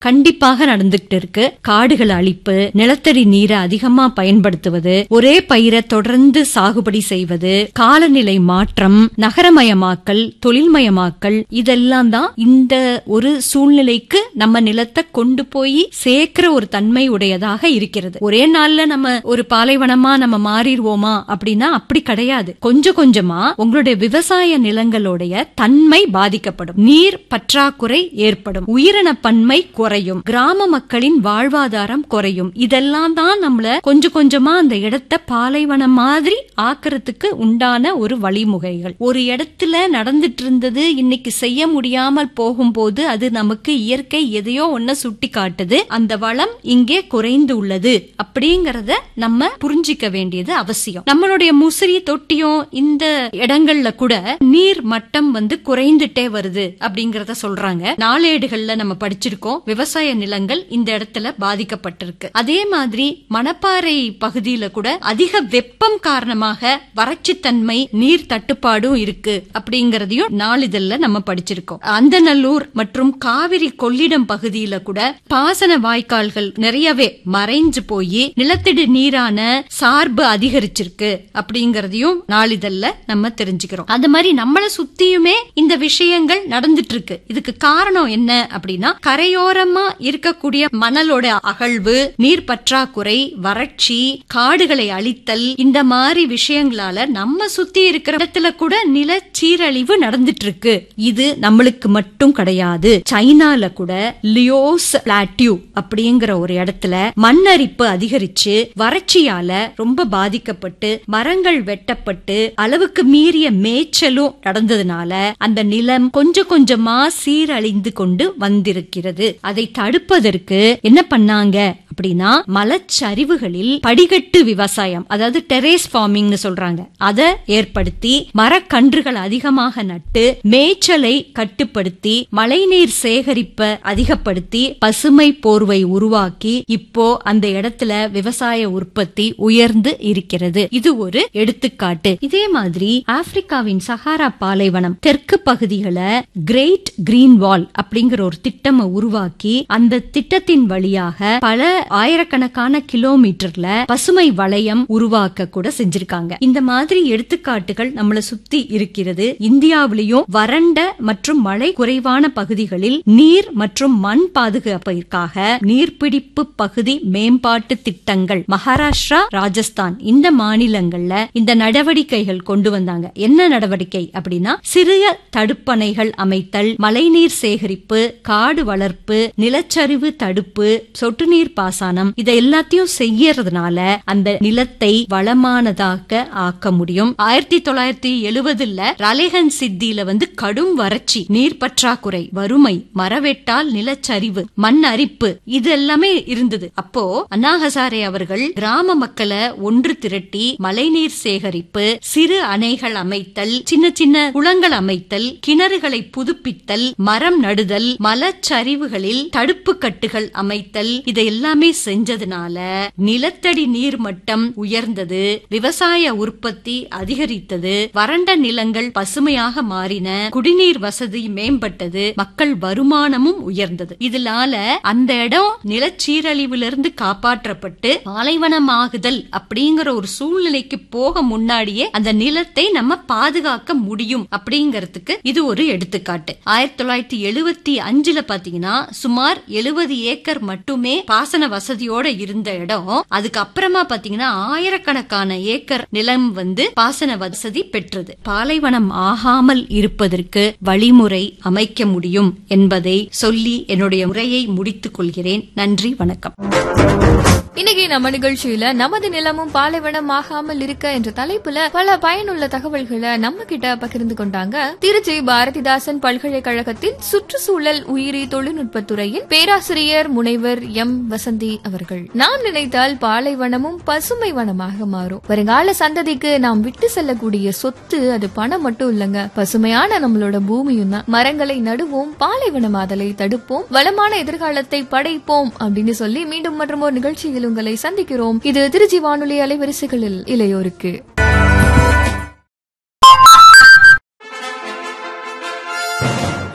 கண்டிப்பாக நடந்துகிட்டு இருக்கு காடுகள் அழிப்பு நிலத்தடி நீரை அதிகமா பயன்படுத்துவது ஒரே பயிரை தொடர்ந்து சாகுபடி செய்வது காலநிலை மாற்றம் நகரமயமாக்கல் தொழில்மயமாக்கல் இதெல்லாம் தான் இந்த ஒரு சூழ்நிலைக்கு நம்ம நிலத்தை கொண்டு போய் சேர்க்கிற ஒரு தன்மை உடையதாக இருக்கிறது ஒரே நாள்ல நம்ம ஒரு பாலைவனமா நம்ம மாறிடுவோமா அப்படின்னா அப்படி கிடையாது கொஞ்சம் கொஞ்சமா உங்களுடைய விவசாய நிலங்களுடைய தன்மை பாதிக்கப்படும் நீர் பற்றாக்குறை ஏற்படும் உயிரின பன்மை குறையும் கிராம மக்களின் வாழ்வாதாரம் குறையும் இதெல்லாம் தான் நம்மள கொஞ்சம் கொஞ்சமா அந்த இடத்தை பாலைவனம் மாதிரி ஆக்குறதுக்கு உண்டான ஒரு வழிமுறைகள் ஒரு இடத்துல நடந்துட்டு இருந்தது இன்னைக்கு செய்ய முடியாமல் போகும்போது அது நமக்கு இயற்கை எதையோ ஒன்ன சுட்டி காட்டுது அந்த வளம் இங்கே குறைந்து உள்ளது அப்படிங்கறத நம்ம புரிஞ்சிக்க வேண்டியது அவசியம் நம்மளுடைய முசிறி தொட்டியும் இந்த இடங்கள்ல கூட நீர் மட்டம் வந்து குறைந்துட்டே வருது அப்படிங்கறத சொல்றாங்க நாளேடுகள்ல நம்ம படிச்சிருக்கோம் விவசாய நிலங்கள் இந்த இடத்துல பாதிக்கப்பட்டிருக்கு அதே மாதிரி மணப்பாறை பகுதியில கூட அதிக வெப்பம் காரணமாக வறட்சித்தன்மை நீர் தட்டுப்பாடும் இருக்கு அப்படிங்கறதையும் நாளிதழ்ல நம்ம படிச்சிருக்கோம் அந்தநல்லூர் மற்றும் காவிரி கொள்ளிடம் பகுதியில கூட பாசன வாய்க்கால்கள் நிறையவே மறைஞ்சு போய் நிலத்தடி நீரான சார்பு அதிகரிச்சிருக்கு அப்படிங்கறதையும் நாளிதழ்ல நம்ம தெரிஞ்சுக்கிறோம் அது மாதிரி நம்மள சுத்தியுமே இந்த விஷயங்கள் நடந்துட்டு இருக்கு இதுக்கு காரணம் என்ன அப்படின்னா கரையோரமா இருக்கக்கூடிய மணலோட அகழ்வு நீர் பற்றாக்குறை வறட்சி காடுகளை அழித்தல் இந்த மாதிரி விஷயங்களால நம்ம சுத்தி இருக்கிற இடத்துல கூட நில சீரழிவு நடந்துட்டு இருக்கு இது நம்மளுக்கு மட்டும் கிடையாது சைனால கூட லியோஸ் பிளாட்யூ அப்படிங்கிற ஒரு இடத்துல மண்ணரிப்பு அதிகரிச்சு வறட்சியால ரொம்ப பாதிக்கப்பட்டு மரங்கள் வெட்டப்பட்டு அளவுக்கு மீறிய மேய்ச்சலும் நடந்ததுனால அந்த நிலம் கொஞ்சம் கொஞ்சமா சீரழிந்து கொண்டு வந்திருக்கிறது அதை தடுப்பதற்கு என்ன பண்ணாங்க அப்படின்னா மலச்சரிவுகளில் படிகட்டு விவசாயம் அதாவது டெரேஸ் ஃபார்மிங்னு சொல்றாங்க அதை ஏற்படுத்தி மரக்கன்றுகள் அதிகமாக நட்டு மேய்ச்சலை கட்டுப்படுத்தி மழைநீர் சேகரிப்பை அதிகப்படுத்தி பசுமை போர்வை உருவாக்கி இப்போ அந்த இடத்துல விவசாய உற்பத்தி உயர்ந்து இருக்கிறது இது ஒரு எடுத்துக்காட்டு இதே மாதிரி ஆப்பிரிக்காவின் சஹாரா பாலைவனம் தெற்கு பகுதிகளை கிரேட் கிரீன் வால் அப்படிங்கிற ஒரு திட்டம் உருவாக்கி அந்த திட்டத்தின் வழியாக பல ஆயிரக்கணக்கான கிலோமீட்டர்ல பசுமை வளையம் உருவாக்க கூட செஞ்சிருக்காங்க இந்த மாதிரி எடுத்துக்காட்டுகள் நம்மள சுத்தி இருக்கிறது இந்தியாவிலையும் வறண்ட மற்றும் மழை குறைவான பகுதிகளில் நீர் மற்றும் மண் பாதுகாப்பிற்காக நீர்பிடிப்பு பகுதி மேம்பாட்டு திட்டங்கள் மகாராஷ்டிரா ராஜஸ்தான் இந்த மாநிலங்கள்ல இந்த நடவடிக்கைகள் கொண்டு வந்தாங்க என்ன நடவடிக்கை அப்படின்னா சிறிய தடுப்பணைகள் அமைத்தல் மழைநீர் சேகரிப்பு காடு வளர்ப்பு நிலச்சரிவு தடுப்பு சொட்டு நீர் பாசனம் இதை எல்லாத்தையும் செய்யறதுனால அந்த நிலத்தை வளமானதாக ஆக்க முடியும் ஆயிரத்தி தொள்ளாயிரத்தி எழுபதுல ரலேகன் சித்தியில வந்து கடும் வறட்சி நீர் பற்றாக்குறை வறுமை மரவெட்டால் நிலச்சரிவு மண் அரிப்பு இது எல்லாமே இருந்தது அப்போ அண்ணா ஹசாரே அவர்கள் கிராம மக்களை ஒன்று திரட்டி மழைநீர் சேகரிப்பு சிறு அணைகள் அமைத்தல் சின்ன சின்ன குளங்கள் அமைத்தல் கிணறுகளை புதுப்பித்தல் மரம் நடுதல் மலச்சரிவுகளில் தடுப்பு கட்டுகள் அமைத்தல் இதை எல்லாமே செஞ்சதுனால நிலத்தடி நீர் மட்டம் உயர்ந்தது விவசாய உற்பத்தி அதிகரித்தது வறண்ட நிலங்கள் பசுமையாக மாறின குடிநீர் வசதி மேம்பட்டது மக்கள் வருமானமும் உயர்ந்தது இதனால அந்த இடம் நிலச்சீரழிவிலிருந்து காப்பாற்றப்பட்டு பாலைவனமாகுதல் அப்படிங்கிற ஒரு சூழ்நிலைக்கு போக முன்னாடியே அந்த நிலத்தை நம்ம பாதுகாக்க முடியும் அப்படிங்கறதுக்கு இது ஒரு எடுத்துக்காட்டு ஆயிரத்தி தொள்ளாயிரத்தி எழுபத்தி அஞ்சுல பாத்தீங்கன்னா சுமார் எழுபது ஏக்கர் மட்டுமே பாசன வசதியோட இருந்த இடம் அதுக்கப்புறமா பாத்தீங்கன்னா ஆயிரக்கணக்கான ஏக்கர் நிலம் வந்து பாசன வசதி பெற்றது பாலைவனம் ஆகாமல் இருப்பதற்கு வழிமுறை அமைக்க முடியும் என்பதை சொல்லி என்னுடைய உரையை முடித்துக் கொள்கிறேன் நன்றி வணக்கம் இன்னைக்கு நம்ம நிகழ்ச்சியில நமது நிலமும் பாலைவனம் ஆகாமல் இருக்க என்ற தலைப்புல பல பயனுள்ள தகவல்களை நம்ம கிட்ட பகிர்ந்து கொண்டாங்க திருச்சி பாரதிதாசன் பல்கலைக்கழகத்தின் சுற்றுச்சூழல் உயிரி தொழில்நுட்பத்துறையின் பேராசிரியர் முனைவர் எம் வசந்தி அவர்கள் நாம் நினைத்தால் பாலைவனமும் பசுமை வனமாக மாறும் வருங்கால சந்ததிக்கு நாம் விட்டு செல்லக்கூடிய சொத்து அது பணம் மட்டும் இல்லங்க பசுமையான நம்மளோட பூமியும் தான் மரங்களை நடுவோம் பாலைவனமாதலை தடுப்போம் வளமான எதிர்காலத்தை படைப்போம் அப்படின்னு சொல்லி மீண்டும் மற்றும் ஒரு நிகழ்ச்சியில் உங்களை சந்திக்கிறோம் இது திருச்சி வானொலி அலைவரிசைகளில் இளையோருக்கு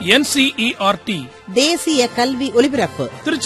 என்சிஇஆர்டி தேசிய கல்வி ஒலிபரப்பு திருச்சி